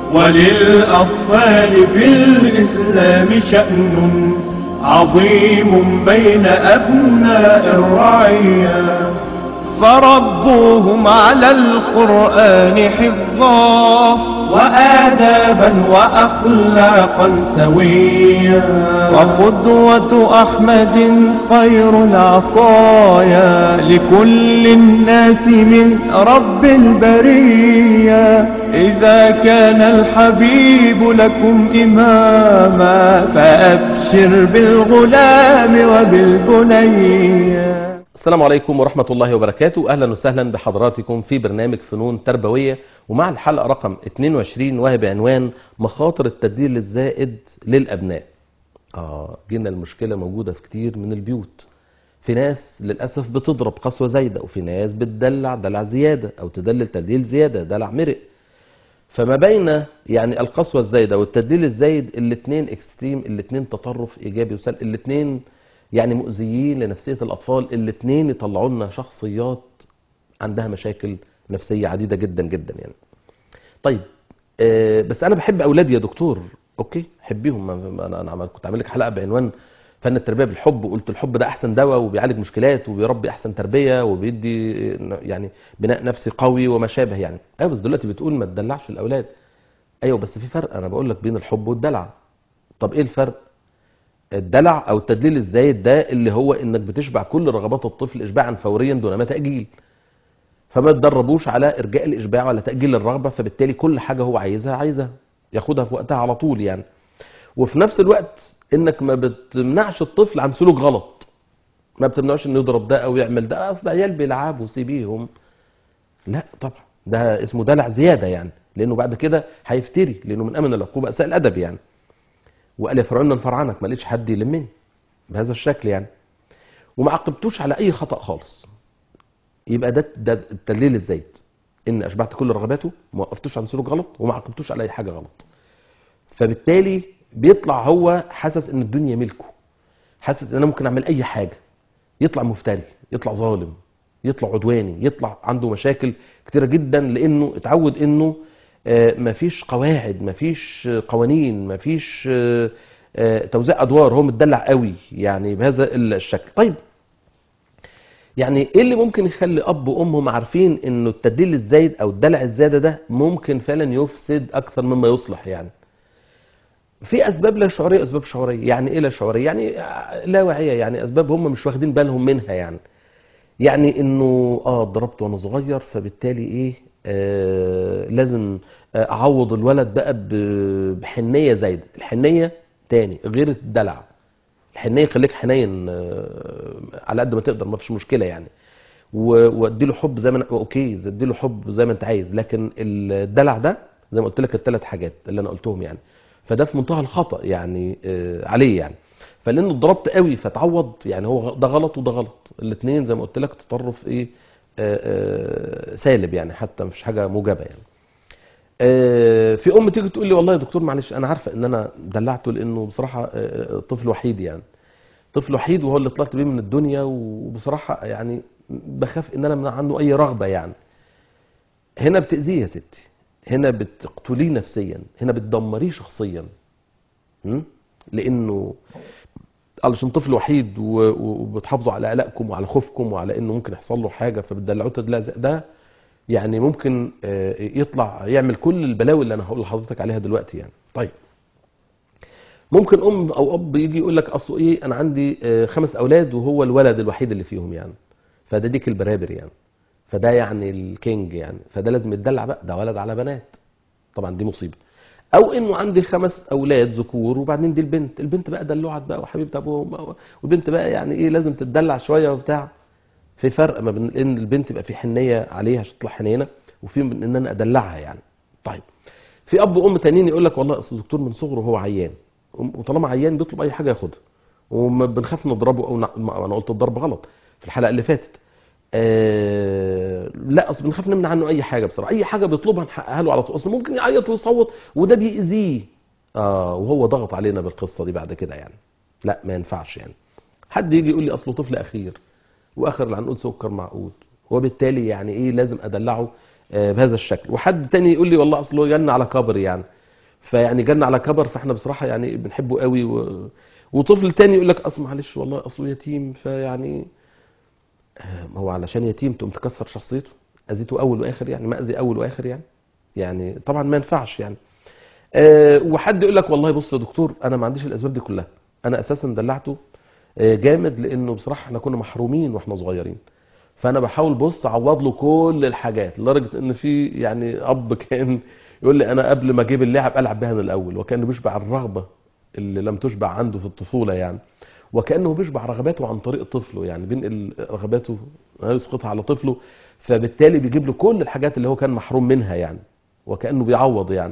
وللأطفال في الإسلام شأن عظيم بين أبناء الرعية فربوهم على القرآن حفظا وآدابا وأخلاقا سويا وقدوة أحمد خير العطايا لكل الناس من رب البرية إذا كان الحبيب لكم إماما فأبشر بالغلام وبالبنية السلام عليكم ورحمة الله وبركاته أهلا وسهلا بحضراتكم في برنامج فنون تربوية ومع الحلقة رقم 22 وهي بعنوان مخاطر التدليل الزائد للأبناء آه جينا المشكلة موجودة في كتير من البيوت في ناس للأسف بتضرب قسوة زايدة وفي ناس بتدلع دلع زيادة أو تدلل تدليل زيادة دلع مرق فما بين يعني القسوة الزايدة والتدليل الزايد الاثنين اكستريم الاثنين تطرف إيجابي وسلبي الاثنين يعني مؤذيين لنفسية الأطفال الاثنين يطلعوا لنا شخصيات عندها مشاكل نفسية عديدة جدا جدا يعني طيب آه بس أنا بحب أولادي يا دكتور أوكي حبيهم ما- أنا أنا عمل- كنت عامل لك حلقة بعنوان فن التربية بالحب وقلت الحب ده أحسن دواء وبيعالج مشكلات وبيربي أحسن تربية وبيدي آه، يعني بناء نفسي قوي وما شابه يعني أيوة بس دلوقتي بتقول ما تدلعش الأولاد أيوة بس في فرق أنا بقول لك بين الحب والدلع طب إيه الفرق؟ الدلع او التدليل الزايد ده اللي هو انك بتشبع كل رغبات الطفل اشباعا فوريا دون ما تاجيل فما تدربوش على ارجاء الاشباع ولا تاجيل الرغبه فبالتالي كل حاجه هو عايزها عايزها ياخدها في وقتها على طول يعني وفي نفس الوقت انك ما بتمنعش الطفل عن سلوك غلط ما بتمنعش انه يضرب ده او يعمل ده اصل عيال بيلعبوا سيبيهم لا طبعا ده اسمه دلع زياده يعني لانه بعد كده هيفتري لانه من امن العقوبه اساء الادب يعني وقال يا فرعون من فرعنك ما لقيتش حد يلمني بهذا الشكل يعني وما عاقبتوش على اي خطا خالص يبقى ده ده التدليل الزايد ان اشبعت كل رغباته ما وقفتوش عن سلوك غلط وما عاقبتوش على اي حاجه غلط فبالتالي بيطلع هو حاسس ان الدنيا ملكه حاسس ان انا ممكن اعمل اي حاجه يطلع مفتري يطلع ظالم يطلع عدواني يطلع عنده مشاكل كتيره جدا لانه اتعود انه آه، مفيش قواعد مفيش آه، قوانين مفيش آه، آه، توزيع ادوار هو متدلع قوي يعني بهذا الشكل طيب يعني ايه اللي ممكن يخلي اب وامهم عارفين انه التدليل الزايد او الدلع الزياده ده ممكن فعلا يفسد اكثر مما يصلح يعني في اسباب لا شعوريه واسباب شعوريه يعني ايه لا شعوريه يعني لا واعيه يعني اسباب هم مش واخدين بالهم منها يعني يعني انه اه ضربت وانا صغير فبالتالي ايه آه لازم آه اعوض الولد بقى ب- بحنيه زايده الحنيه تاني غير الدلع الحنيه خليك حنين آه على قد ما تقدر ما فيش مشكله يعني و- وادي له حب زي ما أنا- اوكي ادي له حب زي ما انت عايز لكن الدلع ده زي ما قلت لك الثلاث حاجات اللي انا قلتهم يعني فده في منتهى الخطا يعني آه عليه يعني فلانه اتضربت قوي فتعوض يعني هو ده غلط وده غلط الاثنين زي ما قلت لك تطرف ايه آه آه سالب يعني حتى مش حاجه موجبه يعني آه، في ام تيجي تقول لي والله يا دكتور معلش انا عارفه ان انا دلعته لانه بصراحه آه، طفل وحيد يعني طفل وحيد وهو اللي طلعت بيه من الدنيا وبصراحه يعني بخاف ان انا امنع عنه اي رغبه يعني هنا بتاذيه يا ستي هنا بتقتليه نفسيا هنا بتدمريه شخصيا م? لانه علشان طفل وحيد و- و- وبتحافظوا على قلقكم وعلى خوفكم وعلى انه ممكن يحصل له حاجه فبتدلعوه تدلع زي- ده يعني ممكن آه، يطلع يعمل كل البلاوي اللي انا هقول لحضرتك عليها دلوقتي يعني طيب ممكن ام او اب يجي يقول لك اصله ايه انا عندي آه، خمس اولاد وهو الولد الوحيد اللي فيهم يعني فده ديك البرابر يعني فده يعني الكينج يعني فده لازم يتدلع بقى ده ولد على بنات طبعا دي مصيبه او انه عندي خمس اولاد ذكور وبعدين دي البنت البنت بقى دلوعت بقى وحبيبه ابوهم بقى والبنت بقى يعني ايه لازم تتدلع شويه وبتاع في فرق ما بين ان البنت يبقى في حنيه عليها عشان تطلع حنينه وفي من ان انا ادلعها يعني طيب في اب وام تانيين يقول لك والله اصل الدكتور من صغره هو عيان وطالما عيان بيطلب اي حاجه ياخدها وبنخاف نضربه او نع- ما- انا قلت الضرب غلط في الحلقه اللي فاتت آه لا اصل بنخاف نمنع عنه اي حاجه بصراحه اي حاجه بيطلبها نحققها له على طول اصل ممكن يعيط ويصوت وده بيأذيه اه وهو ضغط علينا بالقصه دي بعد كده يعني لا ما ينفعش يعني حد يجي يقول لي اصله طفل اخير واخر العنقود سكر معقود وبالتالي يعني ايه لازم ادلعه آه، بهذا الشكل وحد تاني يقول لي والله اصله جن على كبر يعني فيعني جالنا على كبر فاحنا بصراحه يعني بنحبه قوي و... وطفل تاني يقول لك اصل معلش والله اصله يتيم فيعني آه، هو علشان يتيم تقوم تكسر شخصيته اذيته اول واخر يعني ما اذي اول واخر يعني يعني طبعا ما ينفعش يعني آه، وحد يقول لك والله بص يا دكتور انا ما عنديش الاسباب دي كلها انا اساسا دلعته آه، جامد لانه بصراحه احنا كنا محرومين واحنا صغيرين فانا بحاول بص اعوض له كل الحاجات لدرجه ان في يعني اب كان يقول لي انا قبل ما اجيب اللعب العب بها من الاول وكانه بيشبع الرغبه اللي لم تشبع عنده في الطفوله يعني وكانه بيشبع رغباته عن طريق طفله يعني بينقل رغباته يسقطها على طفله فبالتالي بيجيب له كل الحاجات اللي هو كان محروم منها يعني وكانه بيعوض يعني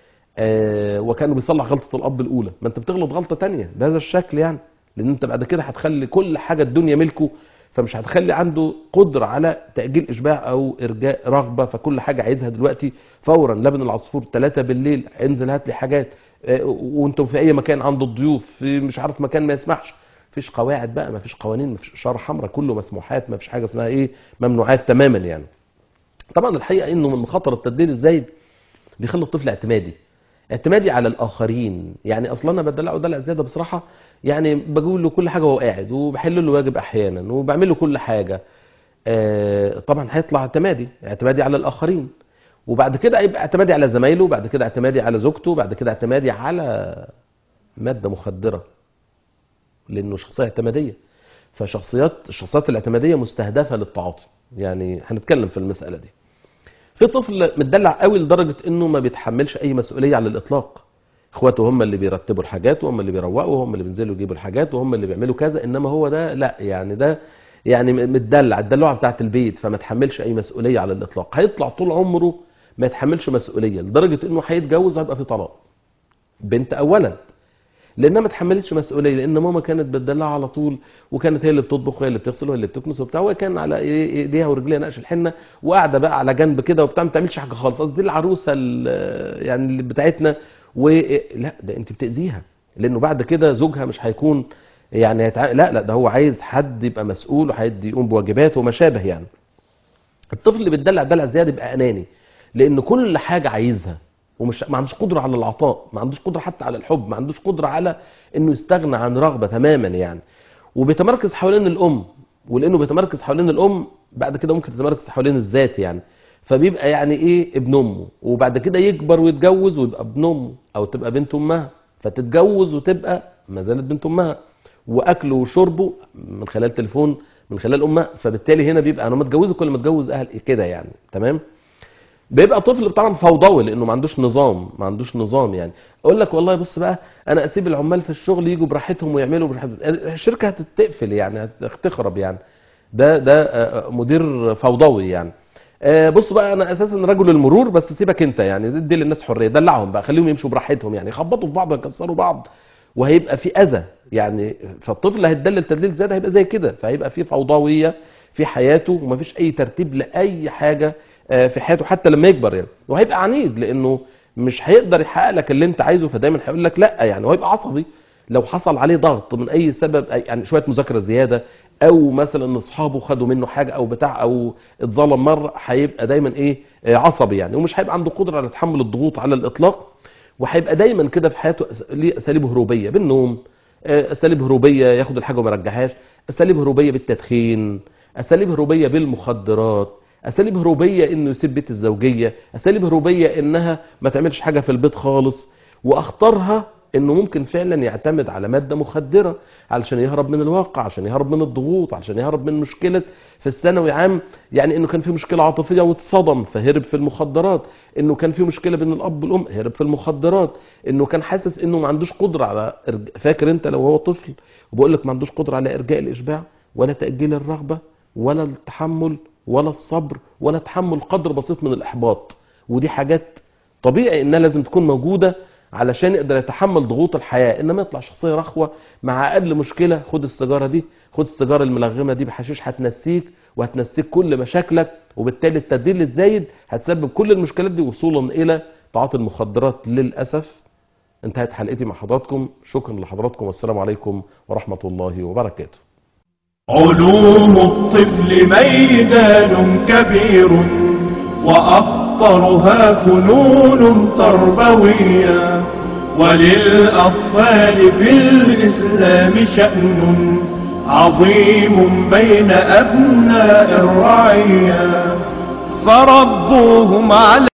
آه وكانه بيصلح غلطه الاب الاولى ما انت بتغلط غلطه تانية بهذا الشكل يعني لان انت بعد كده هتخلي كل حاجه الدنيا ملكه فمش هتخلي عنده قدره على تاجيل اشباع او ارجاء رغبه فكل حاجه عايزها دلوقتي فورا لبن العصفور 3 بالليل انزل هات لي حاجات آه، وانتم في اي مكان عند الضيوف في مش عارف مكان ما يسمحش مفيش قواعد بقى مفيش قوانين مفيش اشاره حمراء كله مسموحات مفيش حاجه اسمها ايه ممنوعات تماما يعني طبعا الحقيقه انه من مخاطر التدليل الزايد بيخلي الطفل اعتمادي اعتمادي على الاخرين يعني اصلا انا بدلعه دلع زياده بصراحه يعني بقول له كل حاجه وهو قاعد وبحل له واجب احيانا وبعمل له كل حاجه آه طبعا هيطلع اعتمادي اعتمادي على الاخرين وبعد كده يبقى اعتمادي على زمايله وبعد كده اعتمادي على زوجته وبعد كده اعتمادي على ماده مخدره لانه شخصيه اعتماديه فشخصيات الشخصيات الاعتماديه مستهدفه للتعاطي يعني هنتكلم في المساله دي في طفل متدلع قوي لدرجه انه ما بيتحملش اي مسؤوليه على الاطلاق اخواته هم اللي بيرتبوا الحاجات وهم اللي بيروقوا وهم اللي بينزلوا يجيبوا الحاجات وهم اللي بيعملوا كذا انما هو ده لا يعني ده يعني متدلع الدلوعه بتاعت البيت فما تحملش اي مسؤوليه على الاطلاق هيطلع طول عمره ما يتحملش مسؤوليه لدرجه انه هيتجوز هيبقى في طلاق بنت او ولد لانها ما اتحملتش مسؤوليه لان ماما كانت بتدلعها على طول وكانت هي اللي بتطبخ وهي اللي بتغسل وهي اللي بتكنس وبتاع وهي كان على ايديها ورجليها نقش الحنه وقاعده بقى على جنب كده وبتاع ما بتعملش حاجه خالص قصدي العروسه ال- يعني اللي بتاعتنا ولا ده انت بتاذيها لانه بعد كده زوجها مش هيكون يعني هيتع... لا لا ده هو عايز حد يبقى مسؤول وحد يقوم بواجباته وما شابه يعني الطفل اللي بيتدلع دلع زياده يبقى اناني لان كل حاجه عايزها ومش ما عندوش قدره على العطاء ما عندوش قدره حتى على الحب ما عندوش قدره على انه يستغنى عن رغبه تماما يعني وبيتمركز حوالين الام ولانه بيتمركز حوالين الام بعد كده ممكن يتمركز حوالين الذات يعني فبيبقى يعني ايه ابن امه وبعد كده يكبر ويتجوز ويبقى ابن امه او تبقى بنت امها فتتجوز وتبقى ما زالت بنت امها واكله وشربه من خلال تليفون من خلال امها فبالتالي هنا بيبقى انا متجوزه كل ما اتجوز اهل كده يعني تمام بيبقى طفل طبعا فوضوي لانه ما عندوش نظام ما عندوش نظام يعني اقول لك والله بص بقى انا اسيب العمال في الشغل يجوا براحتهم ويعملوا براحتهم الشركه هتتقفل يعني هتخرب يعني ده ده آه، مدير فوضوي يعني آه، بص بقى انا اساسا رجل المرور بس سيبك انت يعني ادي للناس حريه دلعهم بقى خليهم يمشوا براحتهم يعني يخبطوا في بعض ويكسروا بعض وهيبقى في اذى يعني فالطفل هيتدلل تدليل زياده هيبقى زي كده فهيبقى في فوضويه في حياته ومفيش اي ترتيب لاي حاجه آه، في حياته حتى لما يكبر يعني وهيبقى عنيد لانه مش هيقدر يحقق لك اللي انت عايزه فدايما هيقول لك لا يعني وهيبقى عصبي لو حصل عليه ضغط من اي سبب أي- يعني شويه مذاكره زياده او مثلا ان اصحابه خدوا منه حاجه او بتاع او اتظلم مره هيبقى دايما ايه آه، عصبي يعني ومش هيبقى عنده قدره على تحمل الضغوط على الاطلاق وهيبقى دايما كده في حياته أس- ليه اساليب هروبيه بالنوم آه، اساليب هروبيه ياخد الحاجه وما يرجعهاش اساليب هروبيه بالتدخين اساليب هروبيه بالمخدرات اساليب هروبيه انه يسيب بيت الزوجيه اساليب هروبيه انها ما تعملش حاجه في البيت خالص واخطرها انه ممكن فعلا يعتمد على ماده مخدره علشان يهرب من الواقع عشان يهرب من الضغوط عشان يهرب من مشكله في الثانوي عام يعني انه كان في مشكله عاطفيه واتصدم فهرب في المخدرات انه كان في مشكله بين الاب والام هرب في المخدرات انه كان حاسس انه ما عندوش قدره على إرج- فاكر انت لو هو طفل وبقول لك ما عندوش قدره على ارجاء الاشباع ولا تاجيل الرغبه ولا التحمل ولا الصبر ولا تحمل قدر بسيط من الاحباط ودي حاجات طبيعي انها لازم تكون موجوده علشان يقدر يتحمل ضغوط الحياه انما يطلع شخصيه رخوه مع اقل مشكله خد السيجاره دي خد السيجاره الملغمه دي بحشيش هتنسيك وهتنسيك كل مشاكلك وبالتالي التدليل الزايد هتسبب كل المشكلات دي وصولا الى تعاطي المخدرات للاسف انتهت حلقتي مع حضراتكم شكرا لحضراتكم والسلام عليكم ورحمه الله وبركاته علوم الطفل ميدان كبير وأخطر أفضلها فنون تربوية وللأطفال في الإسلام شأن عظيم بين أبناء الرعية فربوهم على